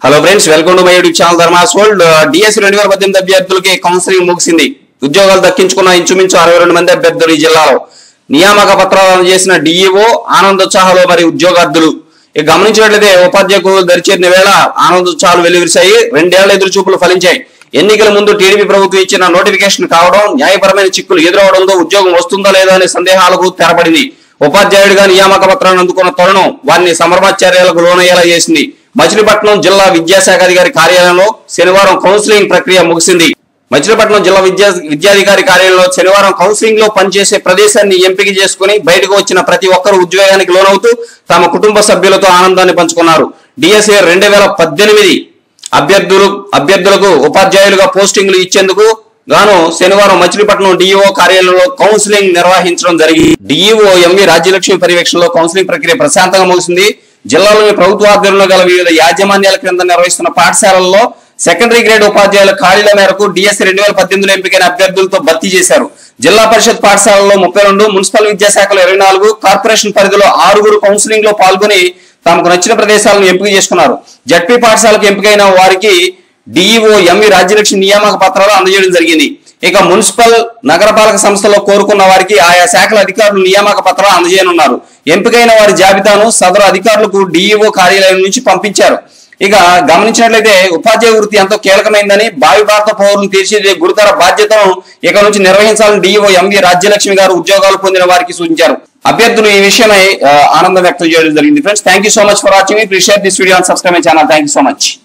hello friends welcome to my YouTube channel Dharmas world DS రెండు వేల పద్దెనిమిది అభ్యర్థులకి కౌన్సిలింగ్ ముగిసింది ఉద్యోగాలు దక్కించుకున్న ఇంచుమించు అరవై రెండు మంది అభ్యర్థులు ఈ జిల్లాలో నియామక పత్రాలను చేసిన డిఈఓ ఆనందోత్సాహంలో మరి ఉద్యోగార్థులు ఇక గమనించినట్లయితే ఉపాధ్యాయులు దరిచేరిన వేళ ఆనందోత్సాహాలు వెలువరిశాయి రెండేళ్ల ఎదురు చూపులు ఫలించాయి ఎన్నికల ముందు టీడీపీ ప్రభుత్వం ఇచ్చిన నోటిఫికేషన్ కావడం న్యాయపరమైన చిక్కులు ఎదురవడంతో ఉద్యోగం వస్తుందా లేదా అనే సందేహాలకు తెరపడింది ఉపాధ్యాయుడిగా నియామక పత్రాలను అందుకున్న తరుణం వారిని సమర్మాచర్యలకు లోనయ్యేలా చేసింది మచిలీపట్నం జిల్లా విద్యాశాఖ అధికారి కార్యాలయంలో శనివారం కౌన్సిలింగ్ ప్రక్రియ ముగిసింది మచిలీపట్నం జిల్లా విద్యా విద్యాధికారి కార్యాలయంలో శనివారం కౌన్సిలింగ్ లో పనిచేసే ప్రదేశాన్ని ఎంపిక చేసుకుని బయటకు వచ్చిన ప్రతి ఒక్కరు ఉద్యోగానికి లోనవుతూ తమ కుటుంబ సభ్యులతో ఆనందాన్ని పంచుకున్నారు డిఎస్ఏ రెండు వేల పద్దెనిమిది అభ్యర్థులు అభ్యర్థులకు ఉపాధ్యాయులుగా పోస్టింగ్లు ఇచ్చేందుకు గాను శనివారం మచిలీపట్నం డిఈఓ కార్యాలయంలో కౌన్సిలింగ్ నిర్వహించడం జరిగింది డిఈఓ ఎంవి రాజ్యలక్ష్మి పర్యవేక్షణలో కౌన్సిలింగ్ ప్రక్రియ ప్రశాంతంగా ముగిసింది జిల్లాలోని ప్రభుత్వ ఆధ్వర్యంలో గల వివిధ యాజమాన్యాల క్రింద నిర్వహిస్తున్న పాఠశాలల్లో సెకండరీ గ్రేడ్ ఉపాధ్యాయుల ఖాళీల మేరకు డిఎస్ రెండు వేల పద్దెనిమిదిలో ఎంపికైన అభ్యర్థులతో భర్తీ చేశారు జిల్లా పరిషత్ పాఠశాలలో ముప్పై రెండు మున్సిపల్ విద్యాశాఖలో ఇరవై నాలుగు కార్పొరేషన్ పరిధిలో ఆరుగురు కౌన్సిలింగ్ లో పాల్గొని తమకు నచ్చిన ప్రదేశాలను ఎంపిక చేసుకున్నారు జడ్పీ పాఠశాలకు ఎంపికైన వారికి డిఈఓ ఎంవి రాజ్యలక్ష్మి నియామక పత్రాలు అందజేయడం జరిగింది ఇక మున్సిపల్ నగరపాలక సంస్థలో కోరుకున్న వారికి ఆయా శాఖల అధికారులు నియామక పత్రాలు అందజేయనున్నారు ఎంపికైన వారి జాబితాను సదరు అధికారులకు డిఈఓ కార్యాలయం నుంచి పంపించారు ఇక గమనించినట్లయితే ఉపాధ్యాయ వృత్తి ఎంతో కీలకమైందని భావి భారత పౌరులను తీర్చిదిద్దే గురుతర బాధ్యతను ఇక నుంచి నిర్వహించాలని డిఈఓ ఎంవి రాజ్యలక్ష్మి గారు ఉద్యోగాలు పొందిన వారికి సూచించారు అభ్యర్థులు ఈ విషయమై ఆ, ఆనందం వ్యక్తం చేయడం జరిగింది friends thank you so much for watching please share this video and subscribe my channel thank you so much